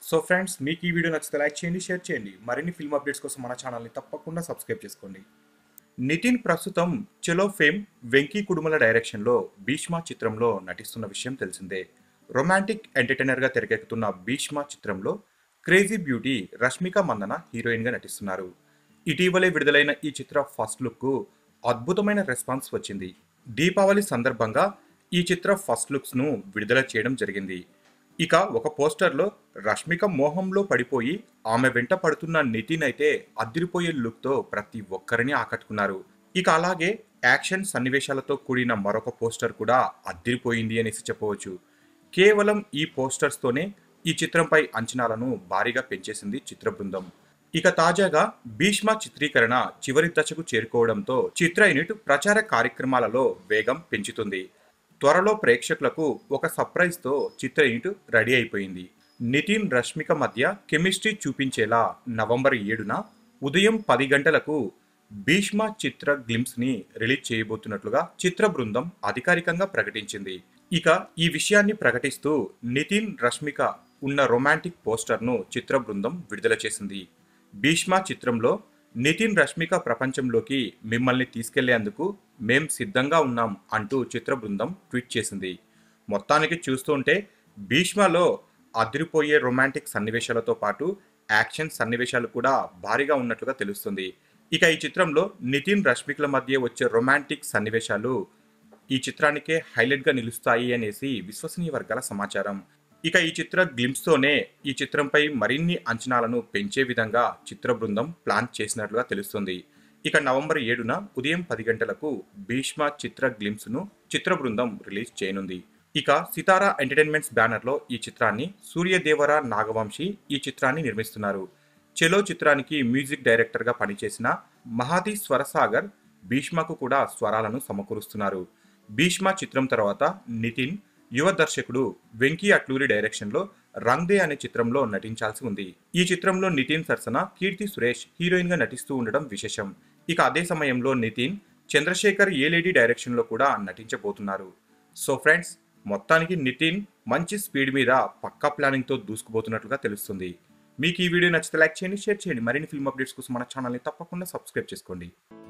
so friends మీకు ఈ video నచ్చితే లైక్ చేయండి షేర్ చేయండి మరిన్ని ఫిల్మ్ అప్డేట్స్ కోసం మన ఛానల్ని తప్పకుండా సబ్స్క్రైబ్ చేసుకోండి నితిన్ ప్రస్తుతం చెలో ఫేమ్ వెంకీ కుడుమల డైరెక్షన్లో భీష్మ చిత్రంలో నటిస్తున్న విషయం తెలిసిందే రొమాంటిక్ ఎంటర్టైనర్గా తెరకెక్కుతున్న భీష్మ చిత్రంలో క్రేజీ బ్యూటీ రష్మిక మందన హీరోయిన్గా నటిస్తున్నారు ఇటీవలే విడుదలైన ఈ చిత్ర ఫస్ట్ లుక్కు అద్భుతమైన రెస్పాన్స్ వచ్చింది దీపావళి సందర్భంగా ఈ చిత్ర ఫస్ట్ లుక్స్ను విడుదల చేయడం జరిగింది ఇక ఒక పోస్టర్లో రష్మిక మోహంలో పడిపోయి ఆమె వెంట పడుతున్న నితిన్ అయితే అదిరిపోయే లుక్తో ప్రతి ఒక్కరిని ఆకట్టుకున్నారు ఇక అలాగే యాక్షన్ సన్నివేశాలతో కూడిన మరొక పోస్టర్ కూడా అదిరిపోయింది అనేసి చెప్పవచ్చు కేవలం ఈ పోస్టర్స్తోనే ఈ చిత్రంపై అంచనాలను భారీగా పెంచేసింది చిత్ర బృందం ఇక తాజాగా భీష్మ చిత్రీకరణ చివరి దశకు చేరుకోవడంతో చిత్ర యూనిట్ ప్రచార కార్యక్రమాలలో వేగం పెంచుతుంది త్వరలో ప్రేక్షకులకు ఒక సర్ప్రైజ్తో చిత్ర యూనిట్ రెడీ అయిపోయింది నితిన్ రష్మిక మధ్య కెమిస్ట్రీ చూపించేలా నవంబర్ ఏడున ఉదయం పది గంటలకు భీష్మ చిత్ర గ్లిమ్స్ ని రిలీజ్ చేయబోతున్నట్లుగా చిత్ర బృందం అధికారికంగా ప్రకటించింది ఇక ఈ విషయాన్ని ప్రకటిస్తూ నితిన్ రష్మిక ఉన్న రొమాంటిక్ పోస్టర్ను చిత్ర బృందం విడుదల చేసింది భీష్మ చిత్రంలో నితిన్ రష్మిక ప్రపంచంలోకి మిమ్మల్ని తీసుకెళ్లేందుకు మేం సిద్ధంగా ఉన్నాం అంటూ చిత్ర బృందం ట్వీట్ చేసింది మొత్తానికి చూస్తుంటే భీష్మలో అదిరిపోయే రొమాంటిక్ సన్నివేశాలతో పాటు యాక్షన్ సన్నివేశాలు కూడా భారీగా ఉన్నట్లుగా తెలుస్తుంది ఇక ఈ చిత్రంలో నితిన్ రష్మికల మధ్య వచ్చే రొమాంటిక్ సన్నివేశాలు ఈ చిత్రానికే హైలైట్గా నిలుస్తాయి అనేసి విశ్వసనీయ వర్గాల సమాచారం ఇక ఈ చిత్ర గ్లిమ్స్తోనే ఈ చిత్రంపై మరిన్ని అంచనాలను పెంచే విధంగా చిత్ర బృందం ప్లాన్ చేసినట్లుగా తెలుస్తుంది ఇక నవంబర్ ఏడున ఉదయం పది గంటలకు భీష్మ చిత్ర గ్లిమ్స్ను చిత్ర బృందం రిలీజ్ చేయనుంది ఇక సితారా ఎంటర్టైన్మెంట్స్ బ్యానర్లో ఈ చిత్రాన్ని సూర్యదేవర నాగవంశి ఈ చిత్రాన్ని నిర్మిస్తున్నారు చెలో చిత్రానికి మ్యూజిక్ డైరెక్టర్గా పనిచేసిన మహాతి స్వరసాగర్ భీష్మకు కూడా స్వరాలను సమకూరుస్తున్నారు భీష్మ చిత్రం తర్వాత నితిన్ యువ దర్శకుడు వెంకీ అట్లూరి డైరెక్షన్లో రంగ్దే అనే చిత్రంలో నటించాల్సి ఉంది ఈ చిత్రంలో నితిన్ సరసన కీర్తి సురేష్ హీరోయిన్ గా నటిస్తూ ఉండడం విశేషం ఇక అదే సమయంలో నితిన్ చంద్రశేఖర్ ఏలేడి డైరెక్షన్లో కూడా నటించబోతున్నారు సో ఫ్రెండ్స్ మొత్తానికి నితిన్ మంచి స్పీడ్ మీద పక్కా ప్లానింగ్తో దూసుకుపోతున్నట్లుగా తెలుస్తుంది మీకు ఈ వీడియో నచ్చితే లైక్ చేయండి షేర్ చేయండి మరిన్ని ఫిల్మ్ అప్డేట్స్ కోసం మన ఛానల్ని తప్పకుండా సబ్స్క్రైబ్ చేసుకోండి